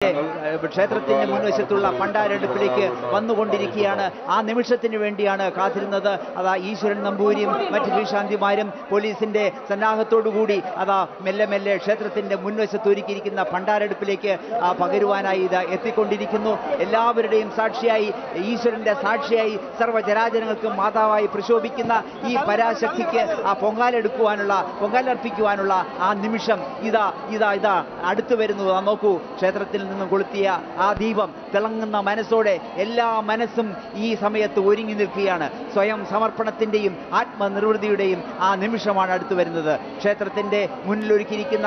ഏഹ്, ക്ഷേത്രത്തിന്റെ മുൻവശത്തുള്ള പണ്ടാരടുപ്പിലേക്ക് വന്നുകൊണ്ടിരിക്കുകയാണ് ആ നിമിഷത്തിന് വേണ്ടിയാണ് കാത്തിരുന്നത് അതാ ഈശ്വരൻ നമ്പൂരിയും മറ്റ് കീഴ്ശാന്തിമാരും പോലീസിന്റെ സന്നാഹത്തോടുകൂടി അതാ മെല്ലെ മെല്ലെ ക്ഷേത്രത്തിന്റെ മുൻവശത്ത് ഒരുക്കിയിരിക്കുന്ന പണ്ടാരടുപ്പിലേക്ക് ആ പകരുവാനായി ഇത് എത്തിക്കൊണ്ടിരിക്കുന്നു എല്ലാവരുടെയും സാക്ഷിയായി ഈശ്വരന്റെ സാക്ഷിയായി സർവ്വചരാചരങ്ങൾക്കും മാതാവായി പ്രശോഭിക്കുന്ന ഈ പരാശക്തിക്ക് ആ പൊങ്കാലെടുക്കുവാനുള്ള പൊങ്കാലർപ്പിക്കുവാനുള്ള ആ നിമിഷം ഇതാ ഇതാ ഇതാ അടുത്തു വരുന്നു ആ നോക്കൂ ക്ഷേത്രത്തിൽ നിന്നും കൊളുത്തിയ ആ ദീപം തിളങ്ങുന്ന മനസ്സോടെ എല്ലാ മനസ്സും ഈ സമയത്ത് ഒരുങ്ങി നിൽക്കുകയാണ് സ്വയം സമർപ്പണത്തിന്റെയും ആത്മനിർവൃതിയുടെയും ആ നിമിഷമാണ് അടുത്തു വരുന്നത് ക്ഷേത്രത്തിന്റെ മുന്നിലൊരുക്കിയിരിക്കുന്ന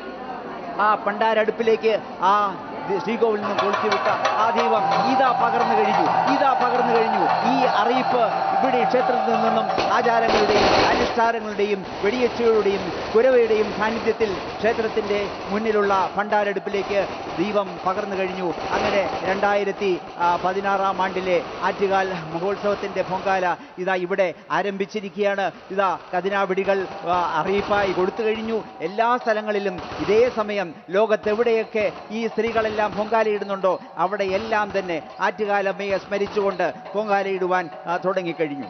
ആ പണ്ടാരടുപ്പിലേക്ക് ആ ദി- ശ്രീകോവിൽ നിന്ന് കൊളുത്തിവിട്ട ആ ദീപം ഇതാ പകർന്നു കഴിഞ്ഞു ഇതാ പകർന്നു കഴിഞ്ഞു ഈ അറിയിപ്പ് ഇവിടെ ക്ഷേത്രത്തിൽ നിന്നും ആചാരങ്ങളുടെയും അനുഷ്ഠാനങ്ങളുടെയും വെടിയച്ചുകളുടെയും കുരവയുടെയും സാന്നിധ്യത്തിൽ ക്ഷേത്രത്തിന്റെ മുന്നിലുള്ള പണ്ടാരടുപ്പിലേക്ക് ദീപം പകർന്നു കഴിഞ്ഞു അങ്ങനെ രണ്ടായിരത്തി ആ, പതിനാറാം ആണ്ടിലെ ആറ്റുകാൽ മഹോത്സവത്തിന്റെ പൊങ്കാല ഇതാ ഇവിടെ ആരംഭിച്ചിരിക്കുകയാണ് ഇതാ കതിനാവിടികൾ ആ, അറിയിപ്പായി കൊടുത്തു കഴിഞ്ഞു എല്ലാ സ്ഥലങ്ങളിലും ഇതേ സമയം ലോകത്തെവിടെയൊക്കെ ഈ സ്ത്രീകളെല്ലാം പൊങ്കാലയിടുന്നുണ്ടോ അവിടെ എല്ലാം തന്നെ ആറ്റുകാലമ്മയെ സ്മരിച്ചുകൊണ്ട് പൊങ്കാലയിടുവാൻ ആ, തുടങ്ങിക്കഴിഞ്ഞു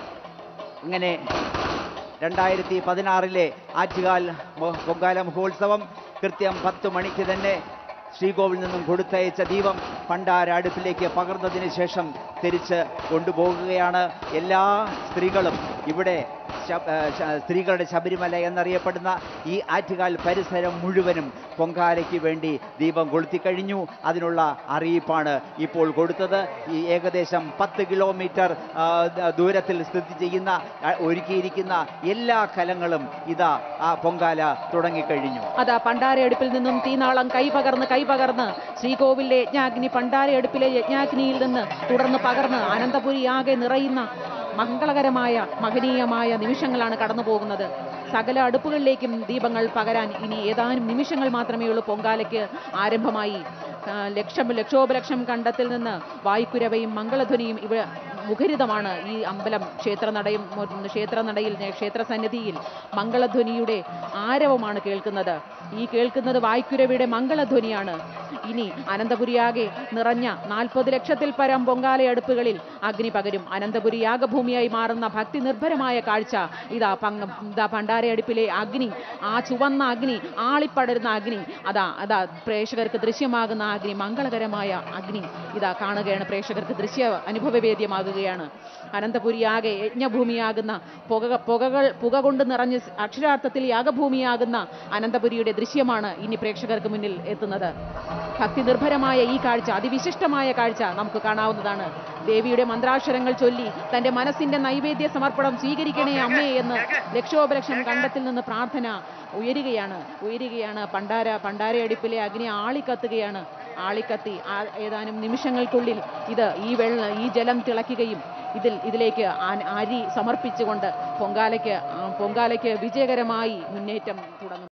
ഇങ്ങനെ രണ്ടായിരത്തി പതിനാറിലെ ആറ്റുകാൽ മൊ- പൊങ്കാല മഹോത്സവം കൃത്യം പത്ത് മണിക്ക് തന്നെ ശ്രീകോവിൽ നിന്നും കൊടുത്തയച്ച ദീപം പണ്ടാര അടുപ്പിലേക്ക് പകർന്നതിന് ശേഷം തിരിച്ച് കൊണ്ടുപോകുകയാണ് എല്ലാ സ്ത്രീകളും ഇവിടെ ശ- ഏ, ശ- സ്ത്രീകളുടെ ശബരിമല എന്നറിയപ്പെടുന്ന ഈ ആറ്റുകാൽ പരിസരം മുഴുവനും പൊങ്കാലയ്ക്ക് വേണ്ടി ദീപം കൊളുത്തിക്കഴിഞ്ഞു അതിനുള്ള അറിയിപ്പാണ് ഇപ്പോൾ കൊടുത്തത് ഈ ഏകദേശം പത്ത് കിലോമീറ്റർ ആ, ദ- ദൂരത്തിൽ സ്ഥിതി ചെയ്യുന്ന ആ, ഒരുക്കിയിരിക്കുന്ന എല്ലാ കലങ്ങളും ഇതാ ആ പൊങ്കാല തുടങ്ങിക്കഴിഞ്ഞു അതാ പണ്ടാരയടുപ്പിൽ നിന്നും തീനാളം കൈ പകർന്ന് കൈ പകർന്ന് ശ്രീകോവിലെ യജ്ഞാഗ്നി പണ്ടാരയടുപ്പിലെ യജ്ഞാഗ്നിയിൽ നിന്ന് തുടർന്ന് പകർന്ന് അനന്തപുരി ആകെ നിറയുന്ന മംഗളകരമായ മഹനീയമായ നിമിഷങ്ങളാണ് കടന്നു പോകുന്നത് സകല അടുപ്പുകളിലേക്കും ദീപങ്ങൾ പകരാൻ ഇനി ഏതാനും നിമിഷങ്ങൾ മാത്രമേ ഉള്ളൂ പൊങ്കാലയ്ക്ക് ആരംഭമായി ആ, ലക്ഷം ലക്ഷോപലക്ഷം കണ്ടത്തിൽ നിന്ന് വായുക്കുരവയും മംഗളധ്വനിയും ഇവ മുഖരിതമാണ് ഈ അമ്പലം ക്ഷേത്രനടയും മു- ക്ഷേത്രനടയിൽ ക്ഷേത്ര സന്നിധിയിൽ മംഗളധ്വനിയുടെ ആരവമാണ് കേൾക്കുന്നത് ഈ കേൾക്കുന്നത് വായ്ക്കുരവിയുടെ മംഗളധ്വനിയാണ് ഇനി അനന്തപുരിയാകെ നിറഞ്ഞ നാൽപ്പത് ലക്ഷത്തിൽ പരം പൊങ്കാലയടുപ്പുകളിൽ അഗ്നി പകരും അനന്തപുരി യാഗഭൂമിയായി മാറുന്ന ഭക്തി നിർഭരമായ കാഴ്ച ഇതാ പങ്ക ഇതാ പണ്ടാരയടുപ്പിലെ അഗ്നി ആ ചുവന്ന അഗ്നി ആളിപ്പടരുന്ന അഗ്നി അതാ അതാ പ്രേക്ഷകർക്ക് ദൃശ്യമാകുന്ന ആ അഗ്നി മംഗളകരമായ അഗ്നി ഇതാ കാണുകയാണ് പ്രേക്ഷകർക്ക് ദൃശ്യ അനുഭവവേദ്യമാകുകയാണ് അനന്തപുരിയാകെ യജ്ഞഭൂമിയാകുന്ന പുക പുകകൾ പുക കൊണ്ട് നിറഞ്ഞ് അക്ഷരാർത്ഥത്തിൽ യാഗഭൂമിയാകുന്ന അനന്തപുരിയുടെ ദൃശ്യമാണ് ഇനി പ്രേക്ഷകർക്ക് മുന്നിൽ എത്തുന്നത് ഭക്തി നിർഭരമായ ഈ കാഴ്ച അതിവിശിഷ്ടമായ കാഴ്ച നമുക്ക് കാണാവുന്നതാണ് ദേവിയുടെ മന്ത്രാക്ഷരങ്ങൾ ചൊല്ലി തന്റെ മനസ്സിന്റെ നൈവേദ്യ സമർപ്പണം സ്വീകരിക്കണേ അമ്മേ എന്ന് ലക്ഷോപലക്ഷം കണ്ടത്തിൽ നിന്ന് പ്രാർത്ഥന ഉയരുകയാണ് ഉയരുകയാണ് പണ്ടാര പണ്ടാരയടുപ്പിലെ അഗ്നി ആളിക്കത്തുകയാണ് ആളിക്കത്തി ആ ഏതാനും നിമിഷങ്ങൾക്കുള്ളിൽ ഇത് ഈ വെള്ള ഈ ജലം തിളയ്ക്കുകയും ഇതിൽ ഇതിലേക്ക് ആ- അരി സമർപ്പിച്ചുകൊണ്ട് പൊങ്കാലയ്ക്ക് ആ, പൊങ്കാലയ്ക്ക് വിജയകരമായി മുന്നേറ്റം തുടങ്ങും